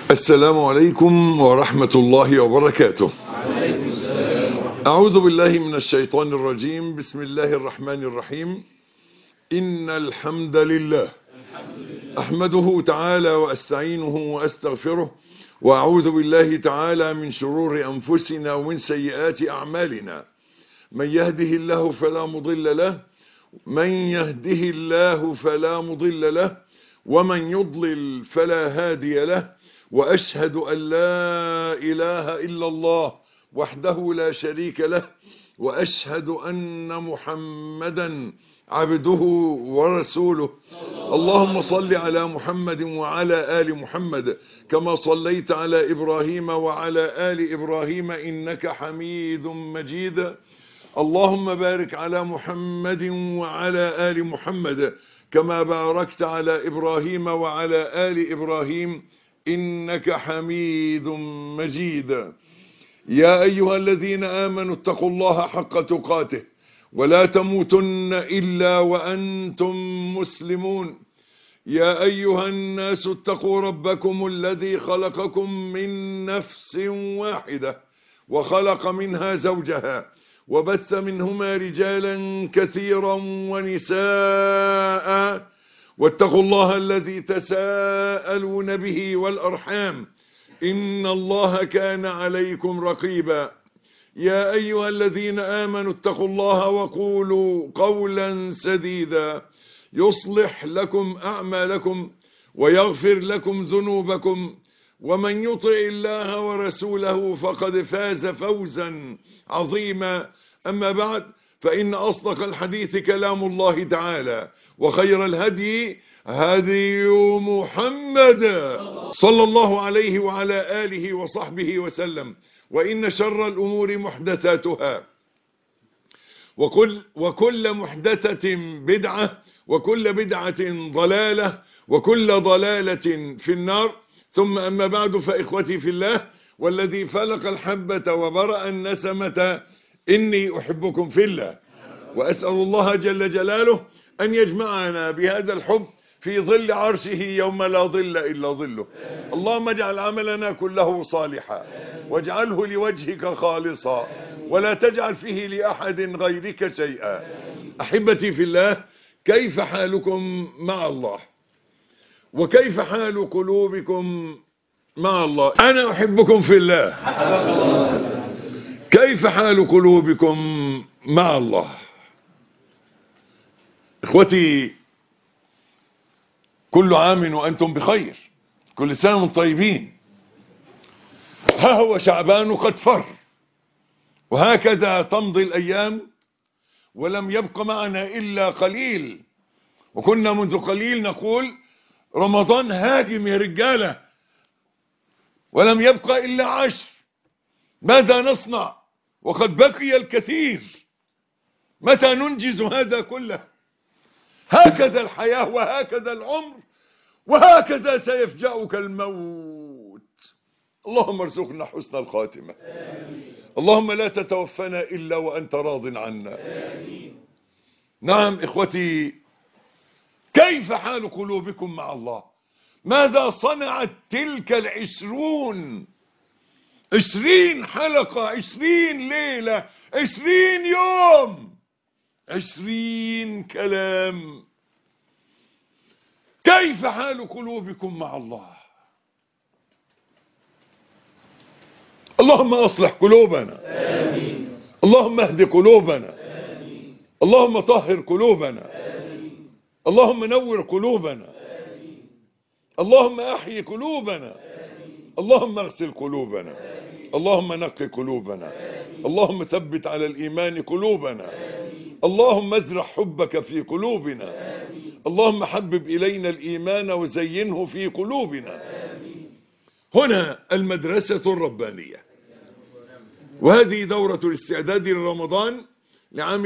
السلام عليكم ورحمة الله وبركاته أعوذ بالله من الشيطان الرجيم بسم الله الرحمن الرحيم إن الحمد لله أحمده تعالى وأستعينه وأستغفره وأعوذ بالله تعالى من شرور أنفسنا ومن سيئات أعمالنا من يهده الله فلا مضل له من يهده الله فلا مضل له ومن يضلل فلا هادي له وأشهد أن لا إله إلا الله وحده لا شريك له وأشهد أن محمدا عبده ورسوله اللهم صل على محمد وعلى آل محمد كما صليت على إبراهيم وعلى آل إبراهيم إنك حميد مجيد اللهم بارك على محمد وعلى آل محمد كما باركت على إبراهيم وعلى آل إبراهيم إنك حميد مجيد يا أيها الذين آمنوا اتقوا الله حق تقاته ولا تموتن إلا وأنتم مسلمون يا أيها الناس اتقوا ربكم الذي خلقكم من نفس واحدة وخلق منها زوجها وبث منهما رجالا كثيرا ونساء واتقوا الله الذي تساءلون به والأرحام إن الله كان عليكم رقيبا يا أيها الذين آمنوا اتقوا الله وقولوا قولا سديدا يصلح لكم أعمالكم ويغفر لكم ذنوبكم ومن يطع الله ورسوله فقد فاز فوزا عظيما أما بعد فإن أصدق الحديث كلام الله تعالى وخير الهدي هدي محمد صلى الله عليه وعلى آله وصحبه وسلم وإن شر الأمور محدثاتها وكل, وكل محدثة بدعة وكل بدعة ضلالة وكل ضلالة في النار ثم أما بعد فإخوتي في الله والذي فلق الحبة وبرأ النسمة إني أحبكم في الله وأسأل الله جل جلاله أن يجمعنا بهذا الحب في ظل عرشه يوم لا ظل إلا ظله اللهم اجعل عملنا كله صالحا واجعله لوجهك خالصا ولا تجعل فيه لأحد غيرك شيئا أحبتي في الله كيف حالكم مع الله وكيف حال قلوبكم مع الله أنا أحبكم في الله كيف حال قلوبكم مع الله إخوتي كل عام وأنتم بخير كل سنة وانتم طيبين ها هو شعبان قد فر وهكذا تمضي الأيام ولم يبق معنا إلا قليل وكنا منذ قليل نقول رمضان هاجم يا رجالة ولم يبق إلا عشر ماذا نصنع وقد بقي الكثير متى ننجز هذا كله هكذا الحياة وهكذا العمر وهكذا سيفجأك الموت اللهم ارزقنا حسن الخاتمة آمين. اللهم لا تتوفنا إلا وأنت راض عنا آمين. نعم إخوتي كيف حال قلوبكم مع الله ماذا صنعت تلك العشرون عشرين حلقة عشرين ليلة عشرين يوم عشرين كلام كيف حال قلوبكم مع الله اللهم أصلح قلوبنا آمين. اللهم اهد قلوبنا آمين. اللهم طهر قلوبنا آمين. اللهم نور قلوبنا آمين. اللهم أحيي قلوبنا آمين. اللهم اغسل قلوبنا آمين. اللهم نقي قلوبنا آمين. اللهم ثبت على الإيمان قلوبنا آمين. اللهم ازرع حبك في قلوبنا آمين. اللهم حبب إلينا الإيمان وزينه في قلوبنا آمين. هنا المدرسة الربانية وهذه دورة الاستعداد لرمضان لعام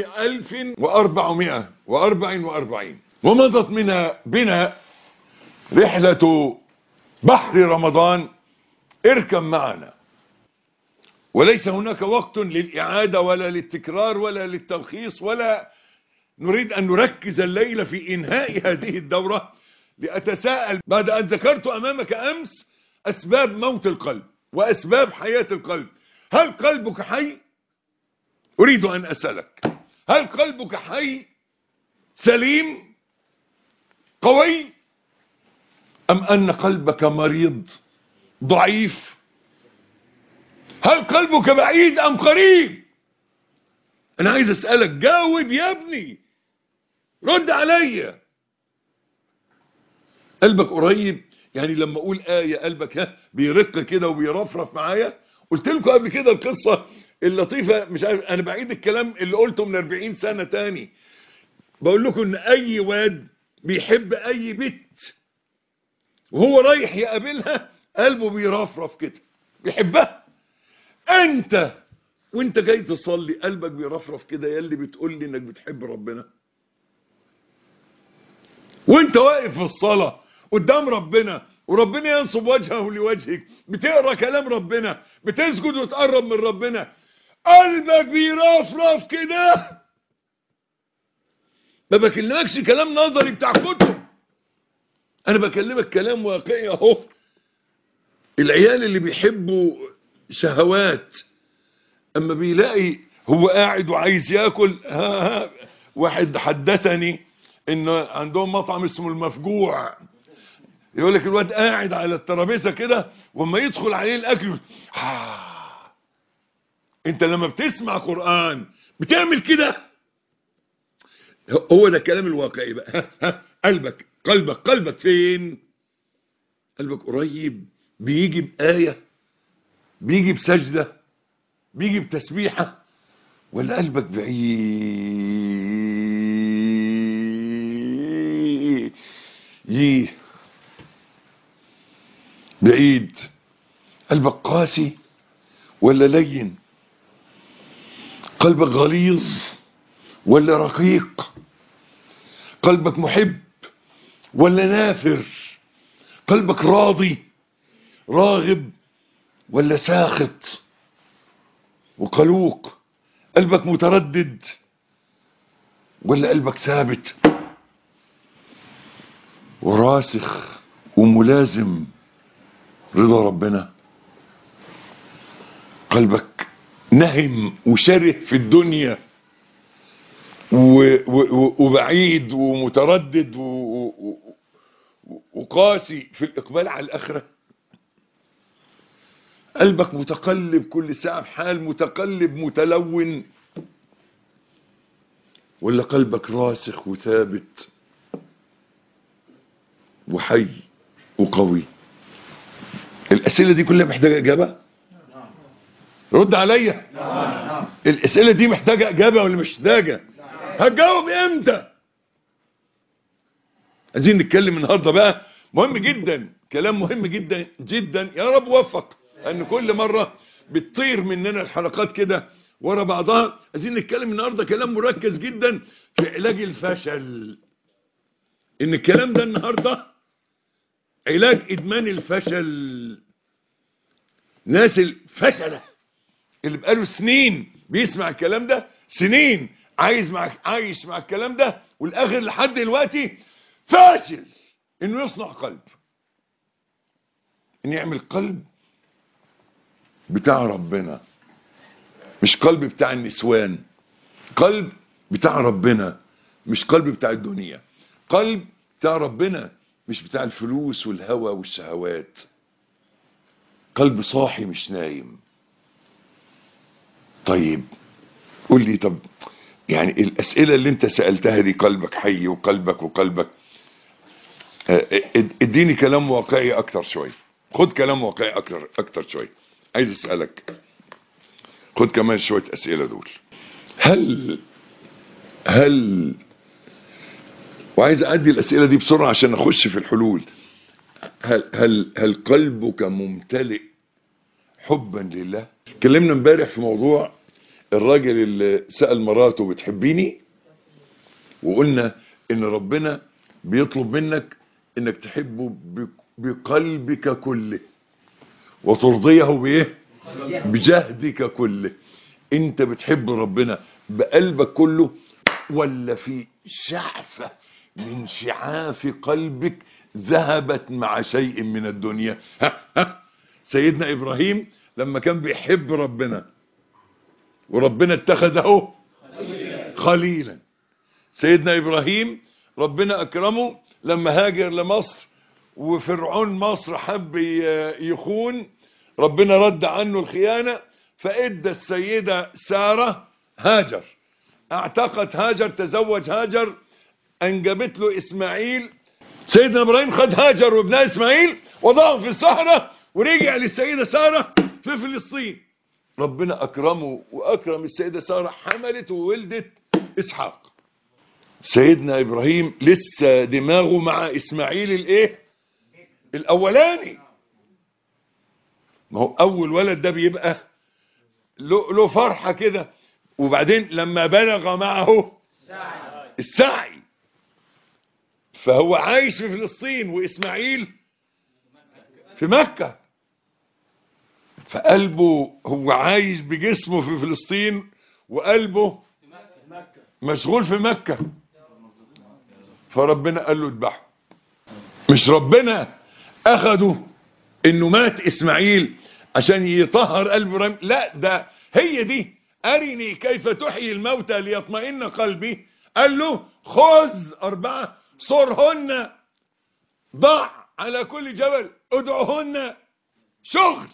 1444 ومضت منها بنا رحلة بحر رمضان اركب معنا وليس هناك وقت للإعادة ولا للتكرار ولا للتلخيص ولا نريد أن نركز الليلة في إنهاء هذه الدورة لأتساءل بعد أن ذكرت أمامك أمس أسباب موت القلب وأسباب حياة القلب هل قلبك حي أريد أن أسألك هل قلبك حي سليم قوي أم أن قلبك مريض ضعيف هل قلبك بعيد أم قريب أنا عايز أسألك جاوب يا ابني رد عليا قلبك قريب يعني لما اقول آية قلبك ها بيرق كده وبيرفرف معايا قلت لكم قبل كده القصة اللطيفة مش عارف انا بعيد الكلام اللي قلته من 40 سنة تاني بقول لكم ان اي واد بيحب اي بنت وهو رايح يقابلها قلبه بيرفرف كده بيحبها انت وانت جاي تصلي قلبك بيرفرف كده يا اللي بتقول لي انك بتحب ربنا وانت واقف في الصلاة قدام ربنا وربنا ينصب وجهه لوجهك بتقرا كلام ربنا بتسجد وتقرب من ربنا قلبك بيرفرف كده ما بكلمكش كلام نظري بتاع كتب انا بكلمك كلام واقعي اهو العيال اللي بيحبوا شهوات اما بيلاقي هو قاعد وعايز ياكل ها ها واحد حدثني ان عندهم مطعم اسمه المفجوع يقول لك الواد قاعد على الترابيزه كده واما يدخل عليه الاكل آه. انت لما بتسمع قران بتعمل كده هو ده الكلام الواقعي بقى ها ها قلبك قلبك قلبك فين قلبك قريب بيجي بآية بيجي بسجدة بيجي بتسبيحة ولا قلبك بعيد ييه بعيد قلبك قاسي ولا لين قلبك غليظ ولا رقيق قلبك محب ولا نافر قلبك راضي راغب ولا ساخط وقلوق قلبك متردد ولا قلبك ثابت وراسخ وملازم رضا ربنا قلبك نهم وشره في الدنيا و- و- وبعيد ومتردد و- و- وقاسي في الإقبال على الآخرة قلبك متقلب كل ساعة بحال متقلب متلون ولا قلبك راسخ وثابت وحي وقوي الأسئلة دي كلها محتاجة إجابة رد عليا الأسئلة دي محتاجة إجابة ولا مش محتاجة هتجاوب امتى عايزين نتكلم النهارده بقى مهم جدا كلام مهم جدا جدا يا رب وفق ان كل مره بتطير مننا الحلقات كده ورا بعضها عايزين نتكلم النهارده كلام مركز جدا في علاج الفشل ان الكلام ده النهارده علاج ادمان الفشل ناس الفشله اللي بقاله سنين بيسمع الكلام ده سنين عايز مع عايش مع الكلام ده والاخر لحد دلوقتي فاشل انه يصنع قلب انه يعمل قلب بتاع ربنا مش قلب بتاع النسوان قلب بتاع ربنا مش قلب بتاع الدنيا قلب بتاع ربنا مش بتاع الفلوس والهوى والشهوات قلب صاحي مش نايم طيب قول لي طب يعني الأسئلة اللي انت سألتها دي قلبك حي وقلبك وقلبك آه، اد- اديني كلام واقعي اكتر شوية خد كلام واقعي اكتر اكتر شوية عايز اسألك خد كمان شوية اسئلة دول هل هل وعايز اعدي الاسئلة دي بسرعة عشان اخش في الحلول هل هل هل قلبك ممتلئ حبا لله اتكلمنا امبارح في موضوع الراجل اللي سأل مراته بتحبيني وقلنا ان ربنا بيطلب منك انك تحبه بك- بقلبك كله وترضيه بايه بجهدك كله انت بتحب ربنا بقلبك كله ولا في شعفة من شعاف قلبك ذهبت مع شيء من الدنيا ها ها سيدنا إبراهيم لما كان بيحب ربنا وربنا اتخذه خليلا سيدنا إبراهيم ربنا أكرمه لما هاجر لمصر وفرعون مصر حب يخون ربنا رد عنه الخيانة فإدى السيدة سارة هاجر اعتقت هاجر تزوج هاجر انجبت له اسماعيل سيدنا ابراهيم خد هاجر وابنها اسماعيل وضعهم في الصحراء ورجع للسيدة سارة في فلسطين ربنا اكرمه واكرم السيدة سارة حملت وولدت اسحاق سيدنا ابراهيم لسه دماغه مع اسماعيل الايه الاولاني ما هو اول ولد ده بيبقى له له فرحة كده وبعدين لما بلغ معه السعي فهو عايش في فلسطين وإسماعيل في مكة فقلبه هو عايش بجسمه في فلسطين وقلبه مشغول في مكة فربنا قال له اذبحه مش ربنا أخده انه مات إسماعيل عشان يطهر قلب ابراهيم لا ده هي دي أرني كيف تحيي الموتى ليطمئن قلبي قال له خذ أربعة صرهن ضع على كل جبل ادعهن شغل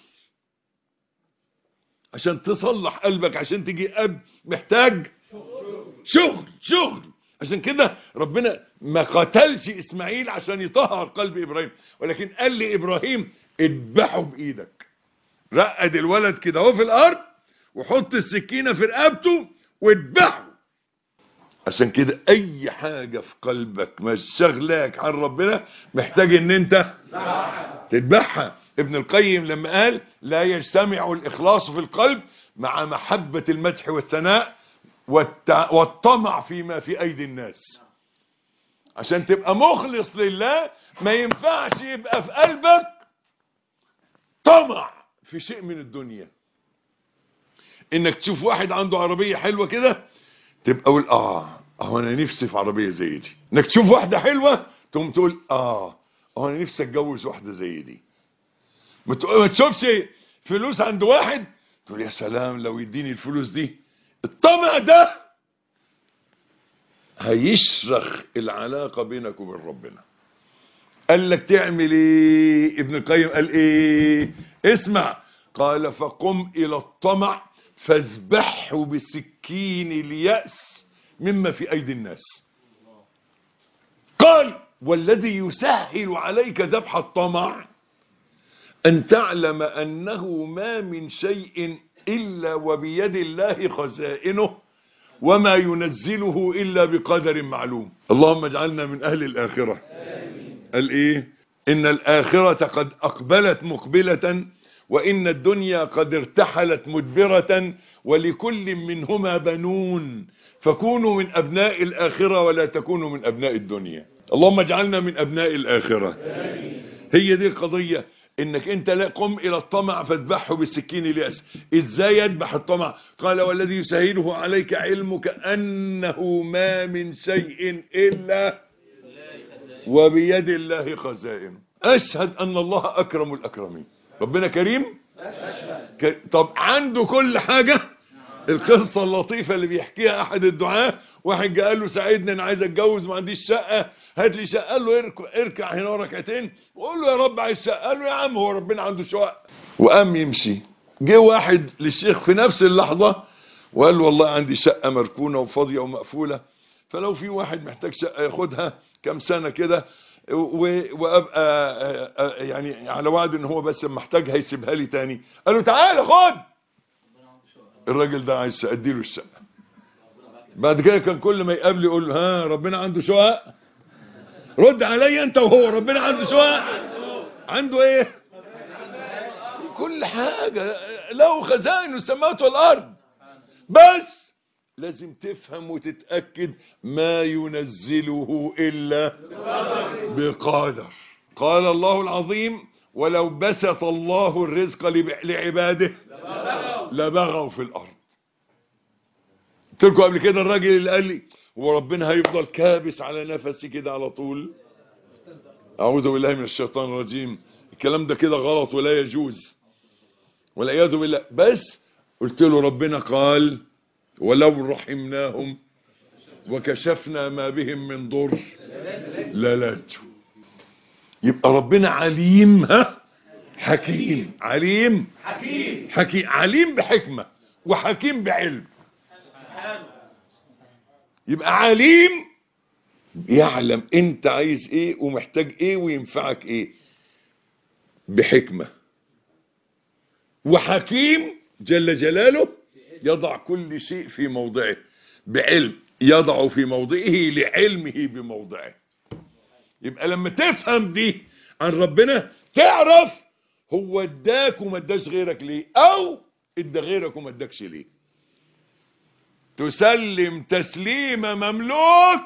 عشان تصلح قلبك عشان تجي أب محتاج شغل شغل عشان كده ربنا ما قتلش إسماعيل عشان يطهر قلب إبراهيم ولكن قال لإبراهيم اذبحه بإيدك رقد الولد كده اهو في الأرض وحط السكينة في رقبته واذبحه عشان كده اي حاجة في قلبك مش شغلاك عن ربنا محتاج ان انت تذبحها ابن القيم لما قال لا يجتمع الاخلاص في القلب مع محبة المدح والثناء والطمع فيما في ايدي الناس عشان تبقى مخلص لله ما ينفعش يبقى في قلبك طمع في شيء من الدنيا انك تشوف واحد عنده عربية حلوة كده تبقى قول اه اه انا نفسي في عربية زي دي انك تشوف واحدة حلوة تقوم تقول اه اه انا نفسي اتجوز واحدة زي دي ما تشوفش فلوس عند واحد تقول يا سلام لو يديني الفلوس دي الطمع ده هيشرخ العلاقة بينك وبين ربنا قال لك تعمل ايه ابن القيم قال ايه اسمع قال فقم الى الطمع فاذبحه بسكين اليأس مما في ايدي الناس قال والذي يسهل عليك ذبح الطمع ان تعلم انه ما من شيء الا وبيد الله خزائنه وما ينزله الا بقدر معلوم اللهم اجعلنا من اهل الاخره قال ايه ان الاخرة قد اقبلت مقبلة وان الدنيا قد ارتحلت مدبرة ولكل منهما بنون فكونوا من ابناء الاخرة ولا تكونوا من ابناء الدنيا اللهم اجعلنا من ابناء الاخرة هي دي القضية انك انت لا قم الى الطمع فاذبحه بالسكين الياس ازاي يذبح الطمع قال والذي يسهله عليك علمك انه ما من شيء الا وبيد الله خزائنه اشهد ان الله اكرم الاكرمين ربنا كريم ك... طب عنده كل حاجة القصة اللطيفة اللي بيحكيها احد الدعاة واحد جاء قال له ساعدني انا عايز اتجوز ما عنديش شقة هات لي شقة قال له اركع, اركع هنا ركعتين وقول له يا رب عايز شقة قال له يا عم هو ربنا عنده شقق وقام يمشي جه واحد للشيخ في نفس اللحظة وقال له والله عندي شقة مركونة وفاضية ومقفولة فلو في واحد محتاج شقة ياخدها كم سنة كده وابقى يعني على وعد ان هو بس محتاج هيسيبها لي تاني قال له تعالى خد الراجل ده عايز اديله الشقة بعد كده كان كل ما يقابل يقول له ها ربنا عنده شقق رد عليا انت وهو ربنا عنده شقق عنده ايه كل حاجة له خزائن السماوات والارض بس لازم تفهم وتتأكد ما ينزله إلا بقدر قال الله العظيم ولو بسط الله الرزق لعباده لبغوا في الأرض قلت لكم قبل كده الراجل اللي قال لي هو ربنا هيفضل كابس على نفسي كده على طول اعوذ بالله من الشيطان الرجيم الكلام ده كده غلط ولا يجوز والعياذ بالله بس قلت له ربنا قال ولو رحمناهم وكشفنا ما بهم من ضر للجوا يبقى ربنا عليم ها حكيم عليم حكيم حكيم عليم بحكمة وحكيم بعلم يبقى عليم يعلم انت عايز ايه ومحتاج ايه وينفعك ايه بحكمة وحكيم جل جلاله يضع كل شيء في موضعه بعلم يضع في موضعه لعلمه بموضعه يبقى لما تفهم دي عن ربنا تعرف هو اداك وما اداش غيرك ليه او ادى غيرك وما اداكش ليه تسلم تسليم مملوك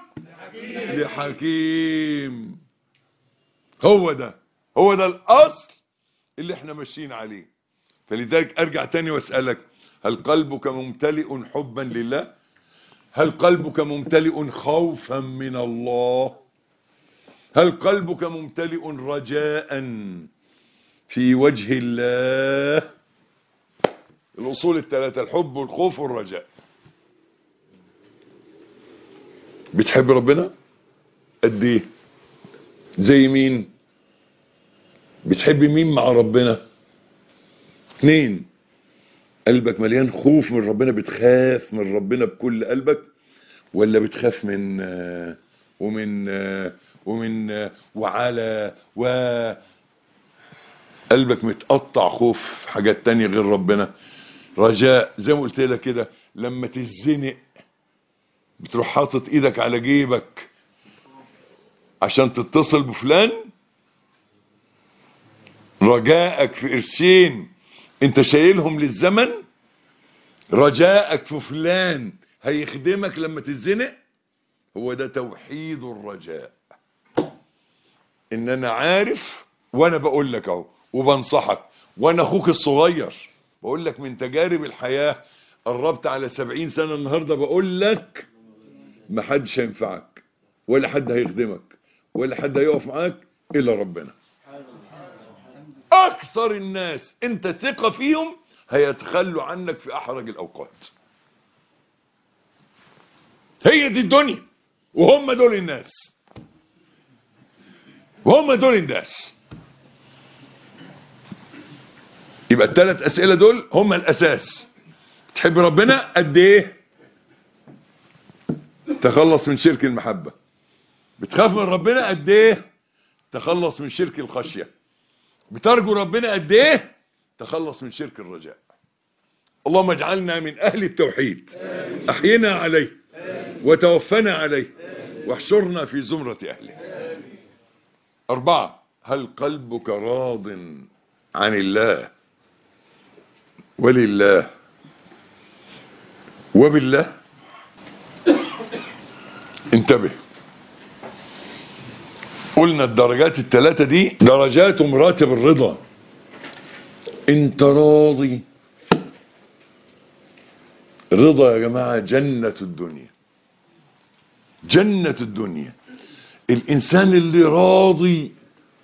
لحكيم هو ده هو ده الاصل اللي احنا ماشيين عليه فلذلك ارجع تاني واسالك هل قلبك ممتلئ حبا لله هل قلبك ممتلئ خوفا من الله هل قلبك ممتلئ رجاء في وجه الله الاصول الثلاثه الحب والخوف والرجاء بتحب ربنا قد ايه زي مين بتحب مين مع ربنا اتنين قلبك مليان خوف من ربنا بتخاف من ربنا بكل قلبك ولا بتخاف من آه، ومن آه، ومن آه، وعلى و قلبك متقطع خوف في حاجات تانية غير ربنا رجاء زي ما قلت لك كده لما تزنق بتروح حاطط ايدك على جيبك عشان تتصل بفلان رجاءك في قرشين انت شايلهم للزمن رجاءك في فلان هيخدمك لما تزنق هو ده توحيد الرجاء ان انا عارف وانا بقول لك اهو وبنصحك وانا اخوك الصغير بقول لك من تجارب الحياة قربت على سبعين سنة النهاردة بقول لك ما حدش هينفعك ولا حد هيخدمك ولا حد هيقف معاك الا ربنا اكثر الناس انت ثقة فيهم هيتخلوا عنك في احرج الاوقات هي دي الدنيا وهم دول الناس وهم دول الناس يبقى الثلاث اسئله دول هم الاساس تحب ربنا قد ايه تخلص من شرك المحبه بتخاف من ربنا قد ايه تخلص من شرك الخشيه بترجو ربنا قد ايه تخلص من شرك الرجاء اللهم اجعلنا من اهل التوحيد احينا عليه وتوفنا عليه واحشرنا في زمره اهله اربعه هل قلبك راض عن الله ولله وبالله انتبه قلنا الدرجات الثلاثة دي درجات مراتب الرضا انت راضي الرضا يا جماعة جنة الدنيا جنة الدنيا الإنسان اللي راضي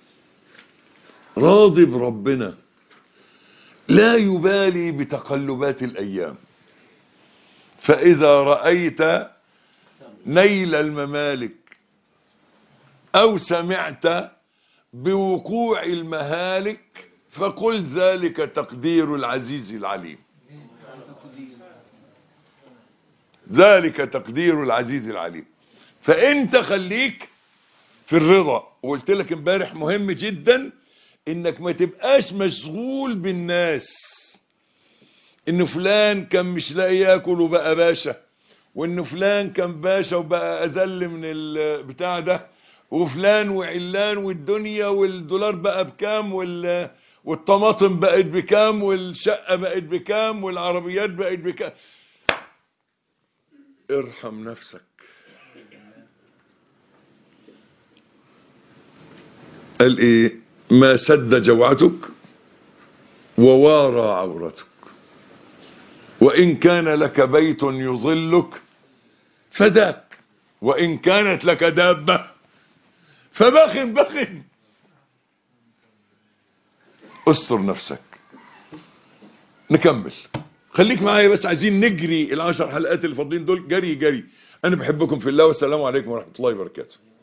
راضي بربنا لا يبالي بتقلبات الأيام فإذا رأيت نيل الممالك أو سمعت بوقوع المهالك فقل ذلك تقدير العزيز العليم ذلك تقدير العزيز العليم فانت خليك في الرضا وقلت لك امبارح مهم جدا انك ما تبقاش مشغول بالناس ان فلان كان مش لاقي ياكل وبقى باشا وان فلان كان باشا وبقى اذل من البتاع ده وفلان وعلان والدنيا والدولار بقى بكام وال والطماطم بقت بكام والشقة بقت بكام والعربيات بقت بكام ارحم نفسك قال ايه ما سد جوعتك ووارى عورتك وإن كان لك بيت يظلك فذاك وإن كانت لك دابة فبخن بخن استر نفسك نكمل خليك معايا بس عايزين نجري العشر حلقات اللي فاضلين دول جري جري انا بحبكم في الله والسلام عليكم ورحمة الله وبركاته